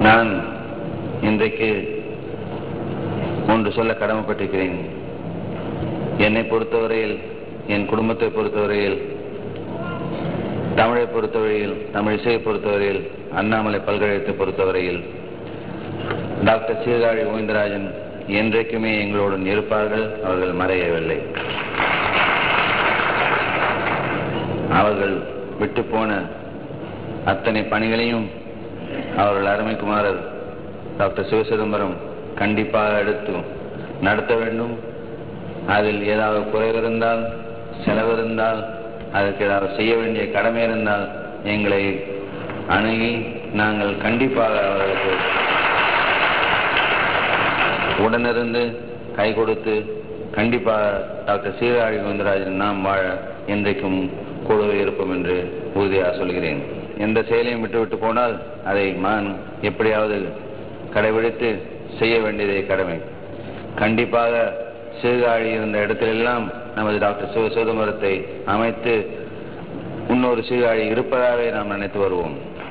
நான் இன்றைக்கு ஒன்று சொல்ல கடமைப்பட்டிருக்கிறேன் என்னை பொறுத்தவரையில் என் குடும்பத்தை பொறுத்தவரையில் தமிழை பொறுத்தவரையில் தமிழ் இசையை பொறுத்தவரையில் அண்ணாமலை பல்கலைக்கழகத்தை பொறுத்தவரையில் டாக்டர் சீர்காழி கோவிந்தராஜன் என்றைக்குமே எங்களுடன் இருப்பார்கள் அவர்கள் மறையவில்லை அவர்கள் விட்டு போன அத்தனை பணிகளையும் அவர்கள் அருமைக்குமாரர் டாக்டர் சிவசிதம்பரம் கண்டிப்பாக எடுத்து நடத்த வேண்டும் அதில் ஏதாவது குறைவு இருந்தால் செலவு இருந்தால் அதற்கு ஏதாவது செய்ய வேண்டிய கடமை இருந்தால் எங்களை அணுகி நாங்கள் கண்டிப்பாக அவர்களுக்கு உடனிருந்து கை கொடுத்து கண்டிப்பாக டாக்டர் சீராழி கோவிந்தராஜன் நாம் வாழ என்றைக்கும் கூடவே இருப்போம் என்று உறுதியாக சொல்கிறேன் எந்த செயலையும் விட்டுவிட்டு போனால் அதை நான் எப்படியாவது கடைபிடித்து செய்ய வேண்டியதே கடமை கண்டிப்பாக சீர்காழி இருந்த இடத்திலெல்லாம் நமது டாக்டர் சிவ சிதம்பரத்தை அமைத்து இன்னொரு சீர்காழி இருப்பதாகவே நாம் நினைத்து வருவோம்